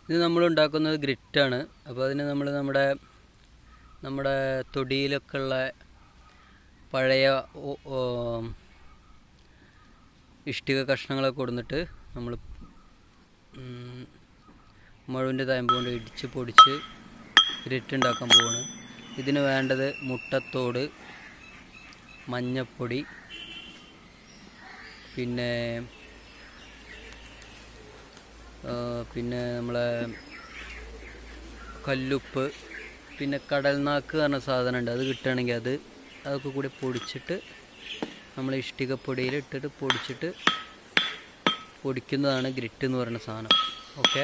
ഇത് നമ്മൾ ഉണ്ടാക്കുന്നത് ഗ്രിറ്റാണ് അപ്പോൾ അതിന് നമ്മൾ നമ്മുടെ നമ്മുടെ തൊടിയിലൊക്കെ ഉള്ള പഴയ ഓ- ഓ- ഇഷ്ടിക കഷ്ണങ്ങളൊക്കെ കൊടുന്നിട്ട് നമ്മൾ മുഴുവിൻ്റെ തയമ്പ് കൊണ്ട് ഇടിച്ച് പൊടിച്ച് ഗ്രിറ്റ് ഉണ്ടാക്കാൻ പോവാണ് ഇതിന് വേണ്ടത് മുട്ടത്തോട് മഞ്ഞപ്പൊടി പിന്നെ ആ, പിന്നെ നമ്മളെ കല്ലുപ്പ് പിന്നെ കടൽനാക്ക് പറഞ്ഞ സാധനം ഉണ്ട് അത് കിട്ടുകയാണെങ്കിൽ അത് അതൊക്കെ കൂടി പൊടിച്ചിട്ട് നമ്മൾ ഇഷ്ടികപ്പൊടിയിൽ ഇട്ടിട്ട് പൊടിച്ചിട്ട് പൊടിക്കുന്നതാണ് ഗ്രിറ്റ് എന്ന് പറയുന്ന സാധനം ഓക്കെ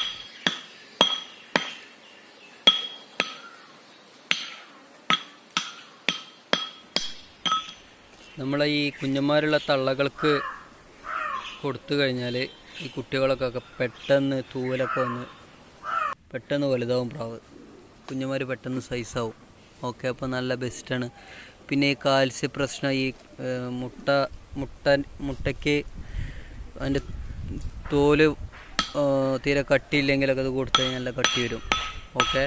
നമ്മളെ ഈ കുഞ്ഞന്മാരുള്ള തള്ളകൾക്ക് കൊടുത്തു കഴിഞ്ഞാൽ ഈ കുട്ടികളൊക്കെ പെട്ടെന്ന് തൂവലൊക്കെ വന്ന് പെട്ടെന്ന് വലുതാവും പ്രാവ് കുഞ്ഞുമാർ പെട്ടെന്ന് സൈസാവും ഓക്കെ അപ്പോൾ നല്ല ബെസ്റ്റാണ് പിന്നെ ഈ കാൽസ്യ പ്രശ്നം ഈ ഏർ, മുട്ട മുട്ട മുട്ടയ്ക്ക് അതിൻ്റെ തോല് ആ, തീരെ കട്ടിയില്ലെങ്കിലൊക്കെ അത് കൊടുത്തു കഴിഞ്ഞാൽ നല്ല കട്ടി വരും ഓക്കെ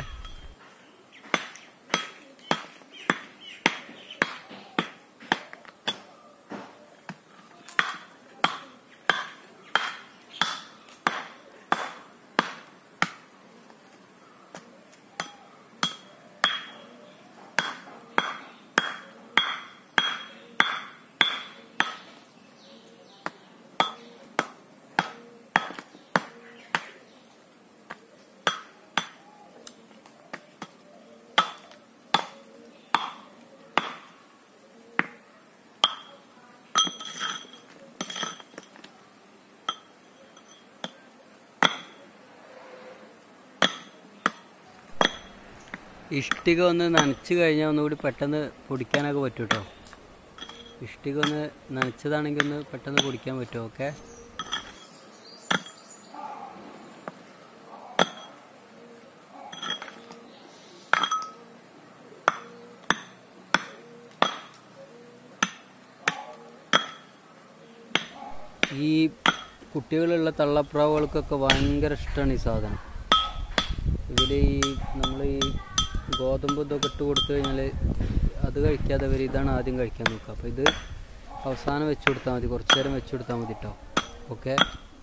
ഇഷ്ടിക ഒന്ന് നനച്ച് കഴിഞ്ഞാൽ ഒന്നുകൂടി പെട്ടെന്ന് പൊടിക്കാനൊക്കെ പറ്റും കേട്ടോ ഇഷ്ടിക ഒന്ന് നനച്ചതാണെങ്കിൽ ഒന്ന് പെട്ടെന്ന് പൊടിക്കാൻ പറ്റും ഓക്കെ ഈ കുട്ടികളുള്ള തള്ളപ്രാവുകൾക്കൊക്കെ ഭയങ്കര ഇഷ്ടമാണ് ഈ സാധനം ഇവർ ഈ നമ്മൾ ഈ ഗോതമ്പ് ഇതൊക്കെ ഇട്ട് കൊടുത്തു കഴിഞ്ഞാൽ അത് കഴിക്കാതെ അവർ ഇതാണ് ആദ്യം കഴിക്കാൻ നോക്കുക അപ്പോൾ ഇത് അവസാനം വെച്ച് കൊടുത്താൽ മതി കുറച്ച് നേരം വെച്ച് കൊടുത്താൽ മതി കേട്ടോ ഓക്കെ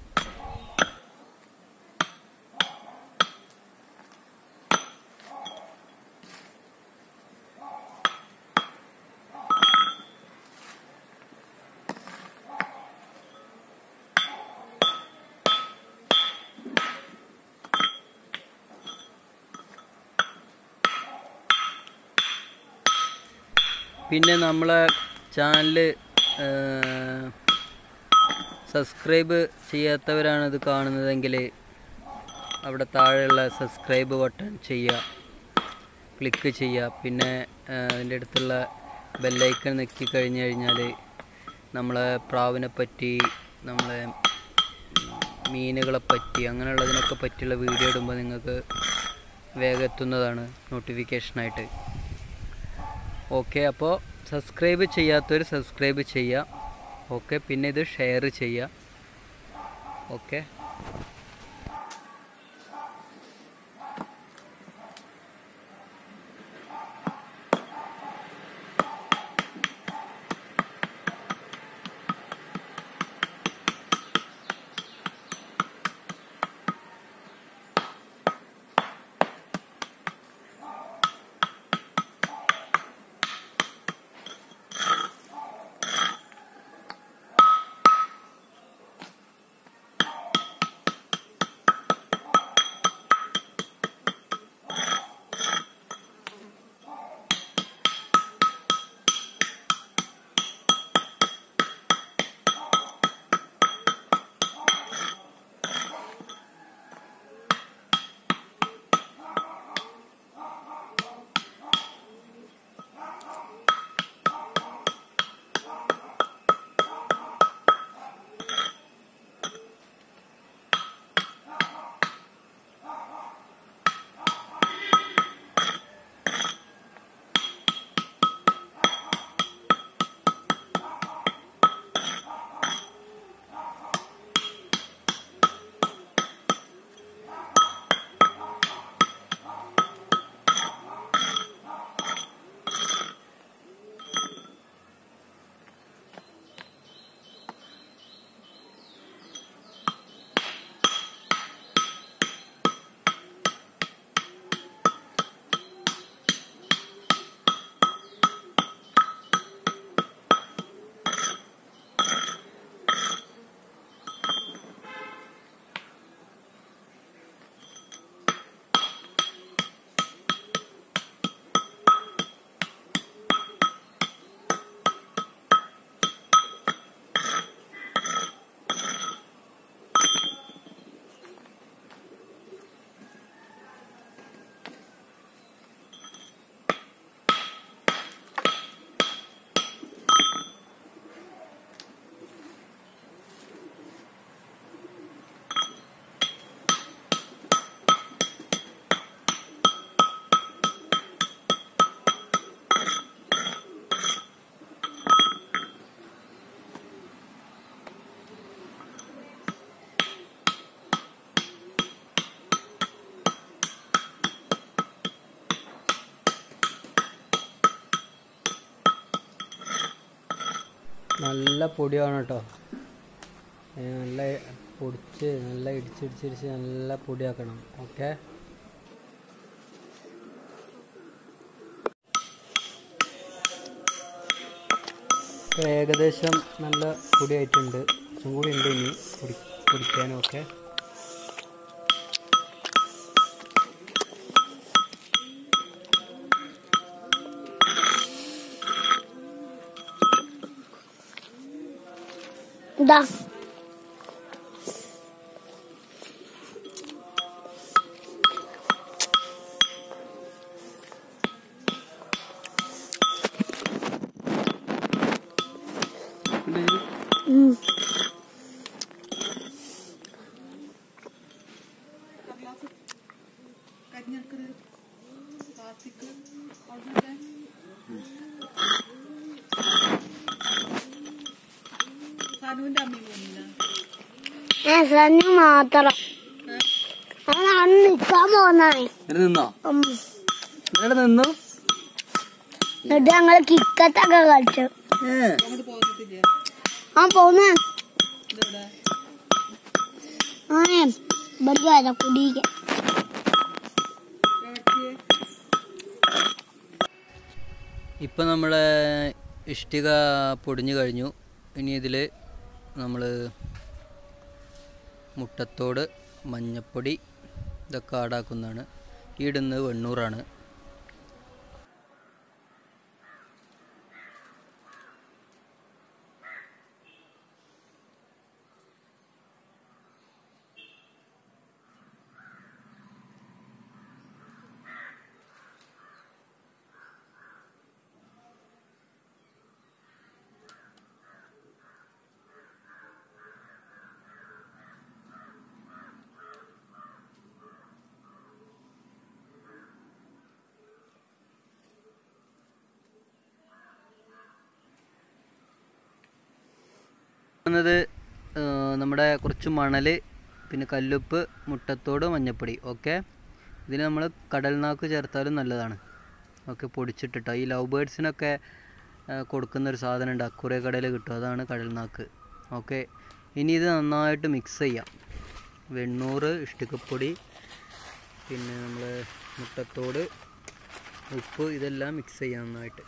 പിന്നെ നമ്മളെ ചാനൽ സബ്സ്ക്രൈബ് ചെയ്യാത്തവരാണ് ഇത് കാണുന്നതെങ്കിൽ അവിടെ താഴെയുള്ള സബ്സ്ക്രൈബ് ബട്ടൺ ചെയ്യുക ക്ലിക്ക് ചെയ്യുക പിന്നെ ആ, അതിൻ്റെ അടുത്തുള്ള ബെല്ലൈക്കൺ നെക്കി കഴിഞ്ഞ് കഴിഞ്ഞാൽ നമ്മളെ പ്രാവിനെ പറ്റി നമ്മളെ മീനുകളെ പറ്റി അങ്ങനെയുള്ളതിനൊക്കെ പറ്റിയുള്ള വീഡിയോ ഇടുമ്പോൾ നിങ്ങൾക്ക് വേഗം എത്തുന്നതാണ് നോട്ടിഫിക്കേഷനായിട്ട് ഓക്കെ അപ്പോൾ സബ്സ്ക്രൈബ് ചെയ്യാത്തവർ സബ്സ്ക്രൈബ് ചെയ്യുക ഓക്കെ പിന്നെ ഇത് ഷെയർ ചെയ്യുക ഓക്കെ നല്ല പൊടിയാണ് കേട്ടോ ഏ, നല്ല പൊടിച്ച് നല്ല ഇടിച്ചിടിച്ചിടിച്ച് നല്ല പൊടിയാക്കണം ഓക്കെ ഇപ്പോൾ ഏകദേശം നല്ല പൊടിയായിട്ടുണ്ട് കുറച്ചും കൂടി ഉണ്ട് ഇനി പൊടി പൊടിക്കാനും ഒക്കെ ഇതാ ഉം. ഏ സണ്ണി മാത്രം അതാണ് നിക്കാൻ പോകുന്നതാണ് നിന്നോ ഉം. ഇവിടെ നിന്നു എന്നിട്ട് ഞങ്ങള് കിക്കത്തൊക്കെ കളിച്ചു ആ പോന്ന് ആ ഇവിടെ കുടിക്ക ഇപ്പം നമ്മളെ ഇഷ്ടിക പൊടിഞ്ഞു കഴിഞ്ഞു ഇനി ഇതിൽ നമ്മൾ മുട്ടത്തോട് മഞ്ഞപ്പൊടി ഇതൊക്കെ ആടാക്കുന്നതാണ് ഈ ഇടുന്നത് വെണ്ണൂറാണ് എന്നത് നമ്മുടെ കുറച്ച് മണൽ പിന്നെ കല്ലുപ്പ് മുട്ടത്തോട് മഞ്ഞപ്പൊടി ഓക്കെ ഇതിന് നമ്മൾ കടൽനാക്ക് ചേർത്താലും നല്ലതാണ് ഓക്കെ പൊടിച്ചിട്ടിട്ടോ ഈ ലവ് ബേഡ്സിനൊക്കെ കൊടുക്കുന്ന ഒരു സാധനം ഉണ്ട് അക്കുറേ കടയിൽ കിട്ടും അതാണ് കടൽനാക്ക് ഓക്കെ ഇനി ഇത് നന്നായിട്ട് മിക്സ് ചെയ്യാം വെണ്ണൂറ് ഇഷ്ടിക്കപ്പൊടി പിന്നെ നമ്മൾ മുട്ടത്തോട് ഉപ്പ് ഇതെല്ലാം മിക്സ് ചെയ്യാം നന്നായിട്ട്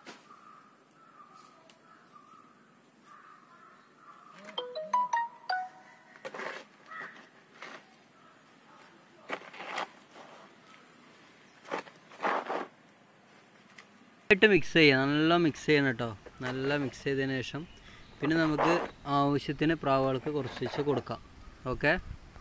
ആയിട്ട് മിക്സ് ചെയ്യാം നല്ല മിക്സ് ചെയ്യണം കേട്ടോ നല്ല മിക്സ് ചെയ്തതിന് ശേഷം പിന്നെ നമുക്ക് ആവശ്യത്തിന് പ്രാവുകൾക്ക് കുറച്ച് വെച്ച് കൊടുക്കാം ഓക്കെ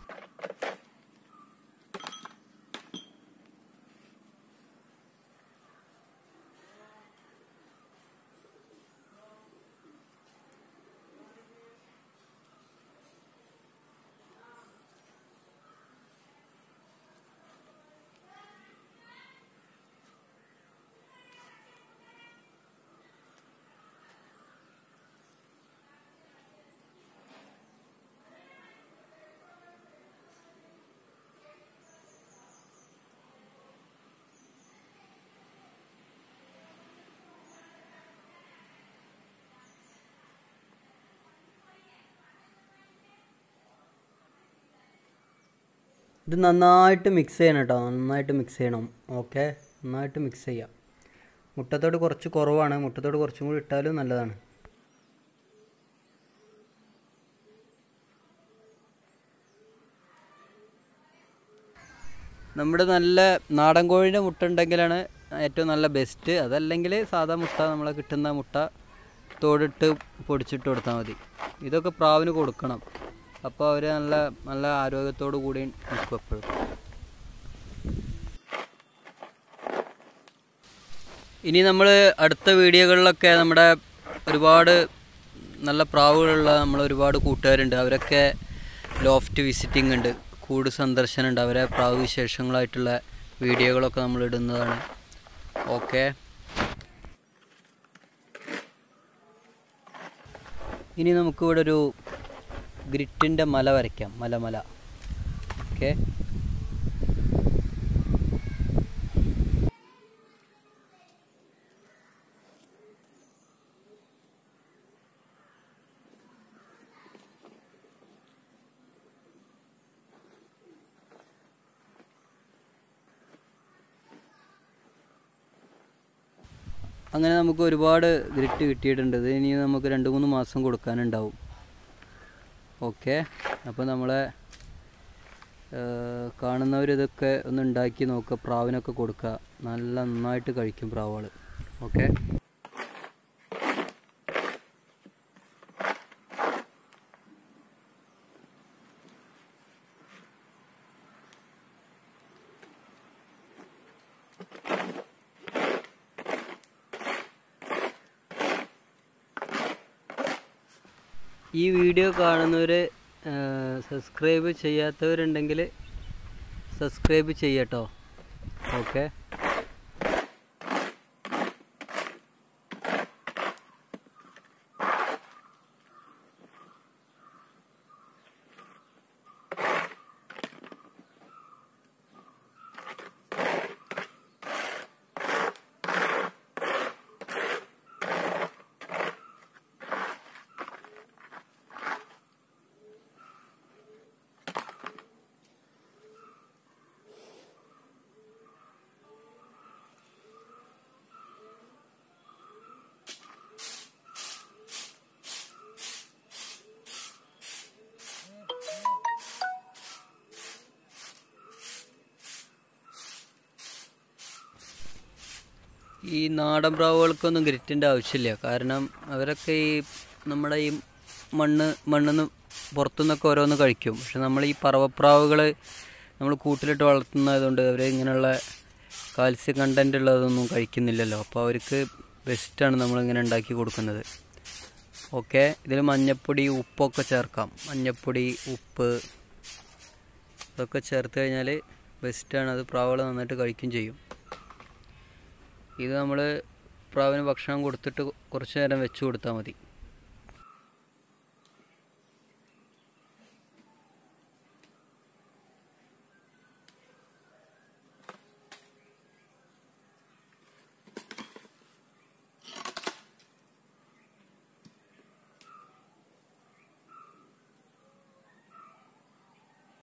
ഇത് നന്നായിട്ട് മിക്സ് ചെയ്യണം കേട്ടോ നന്നായിട്ട് മിക്സ് ചെയ്യണം ഓക്കെ നന്നായിട്ട് മിക്സ് ചെയ്യാം മുട്ടത്തോട് കുറച്ച് കുറവാണ് മുട്ടത്തോട് കുറച്ചും കൂടി ഇട്ടാലും നല്ലതാണ് നമ്മുടെ നല്ല നാടൻ കോഴിയുടെ മുട്ട ഉണ്ടെങ്കിലാണ് ഏറ്റവും നല്ല ബെസ്റ്റ് അതല്ലെങ്കിൽ സാധാ മുട്ട നമ്മളെ കിട്ടുന്ന മുട്ട തോടിട്ട് പൊടിച്ചിട്ട് കൊടുത്താൽ മതി ഇതൊക്കെ പ്രാവിന് കൊടുക്കണം അപ്പോൾ അവർ നല്ല നല്ല ആരോഗ്യത്തോടു കൂടി നിൽക്കും എപ്പോഴും ഇനി നമ്മൾ അടുത്ത വീഡിയോകളിലൊക്കെ നമ്മുടെ ഒരുപാട് നല്ല പ്രാവുകളുള്ള നമ്മൾ ഒരുപാട് കൂട്ടുകാരുണ്ട് അവരൊക്കെ ലോഫ്റ്റ് വിസിറ്റിംഗ് ഉണ്ട് കൂട് സന്ദർശനം ഉണ്ട് അവരെ പ്രാവ് വിശേഷങ്ങളായിട്ടുള്ള വീഡിയോകളൊക്കെ നമ്മൾ ഇടുന്നതാണ് ഓക്കെ ഇനി നമുക്കിവിടെ ഒരു ഗ്രിറ്റിൻ്റെ മല വരയ്ക്കാം മല മല ഓക്കെ അങ്ങനെ നമുക്ക് ഒരുപാട് ഗ്രിറ്റ് കിട്ടിയിട്ടുണ്ട് ഇത് ഇനി നമുക്ക് രണ്ട് മൂന്ന് മാസം കൊടുക്കാനുണ്ടാവും ഓക്കെ അപ്പോൾ നമ്മളെ കാണുന്നവർ ഇതൊക്കെ ഒന്ന് ഉണ്ടാക്കി നോക്കുക പ്രാവിനൊക്കെ കൊടുക്കുക നല്ല നന്നായിട്ട് കഴിക്കും പ്രാവുകൾ ഓക്കെ ഈ വീഡിയോ കാണുന്നവർ സബ്സ്ക്രൈബ് ചെയ്യാത്തവരുണ്ടെങ്കിൽ സബ്സ്ക്രൈബ് ചെയ്യട്ടോ ഓക്കെ ഈ നാടൻ പ്രാവുകൾക്കൊന്നും ഗ്രിറ്റിൻ്റെ ആവശ്യമില്ല കാരണം അവരൊക്കെ ഈ നമ്മുടെ ഈ മണ്ണ് മണ്ണിന്ന് പുറത്തുനിന്നൊക്കെ ഓരോന്ന് കഴിക്കും പക്ഷെ നമ്മൾ ഈ പറവപ്രാവുകൾ നമ്മൾ കൂട്ടിലിട്ട് വളർത്തുന്നതുകൊണ്ട് അവർ ഇങ്ങനെയുള്ള കാൽസ്യം കണ്ടൻ്റ് ഉള്ളതൊന്നും കഴിക്കുന്നില്ലല്ലോ അപ്പോൾ അവർക്ക് ബെസ്റ്റാണ് നമ്മളിങ്ങനെ ഉണ്ടാക്കി കൊടുക്കുന്നത് ഓക്കെ ഇതിൽ മഞ്ഞപ്പൊടി ഉപ്പൊക്കെ ചേർക്കാം മഞ്ഞപ്പൊടി ഉപ്പ് ഇതൊക്കെ ചേർത്ത് കഴിഞ്ഞാൽ ബെസ്റ്റാണ് അത് പ്രാവുകൾ നന്നായിട്ട് കഴിക്കുകയും ചെയ്യും ഇത് നമ്മൾ പ്രാവിന് ഭക്ഷണം കൊടുത്തിട്ട് കുറച്ച് നേരം വെച്ച് കൊടുത്താൽ മതി